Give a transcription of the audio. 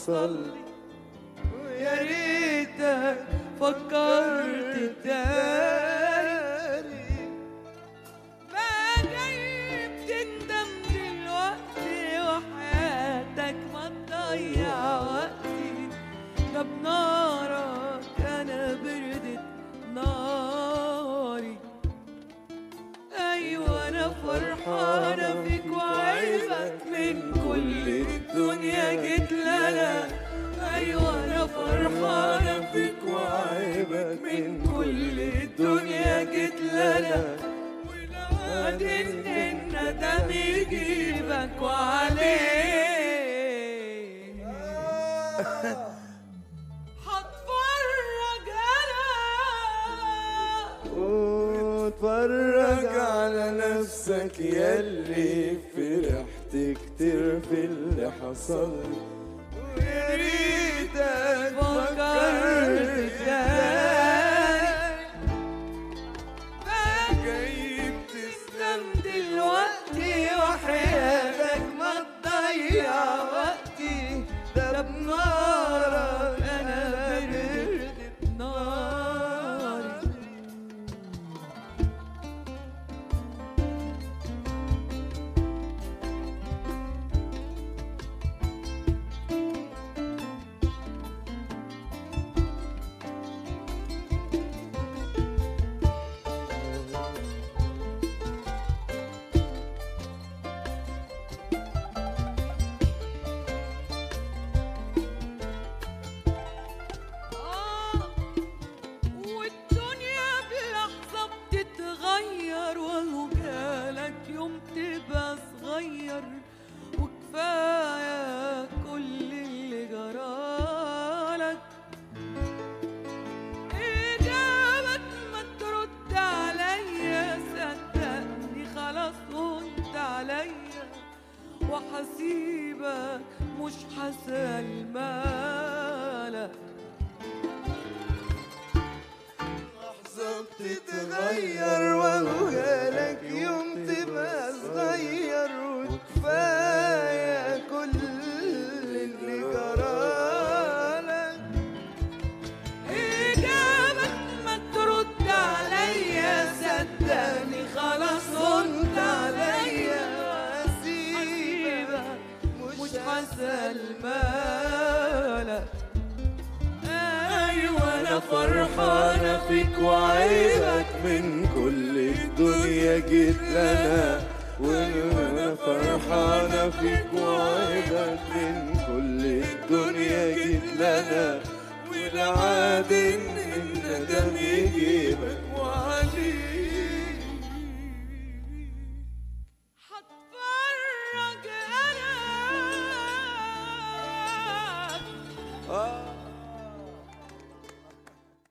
حصل ويا ريتك فكرت تاني ما جاي بتندم دلوقتي وحياتك ما تضيع وقتي ده بنارك انا بردت ناري ايوه انا فرحانه فيك وعيبك من كل الدنيا جيت لنا ايوه انا فرحانه فيك وعيبك من كل الدنيا جيت لنا ولو ان الندم يجيبك وعليه هتفرج انا واتفرج على نفسك ياللي فرحت كتير في اللي حصل ويا ريتك فكرت تاني جاي تسلم دلوقتي وحياتك ما تضيع وقتي ده بنارك انا بردت ناري آه، والدنيا بلحظة بتتغير وهو جالك يوم تبقى صغير وكفاية كل اللي جرالك إجابك ما ترد عليا صدقني خلاص هنت عليا وحسيبك مش حسال مالك لحظة بتتغير وهو جالك يوم تبقى صغير وكفاية كل اللي جرالك إجابك ما ترد عليا صدقني خلاص هنت عليا واسيبك مش حسن مالك أيوة أنا فرحانة فيك وعيبك من كل الدنيا جيت لنا وانا فرحانة فيك وعيبك من كل الدنيا جيت لنا والعاد ان الندم يجيبك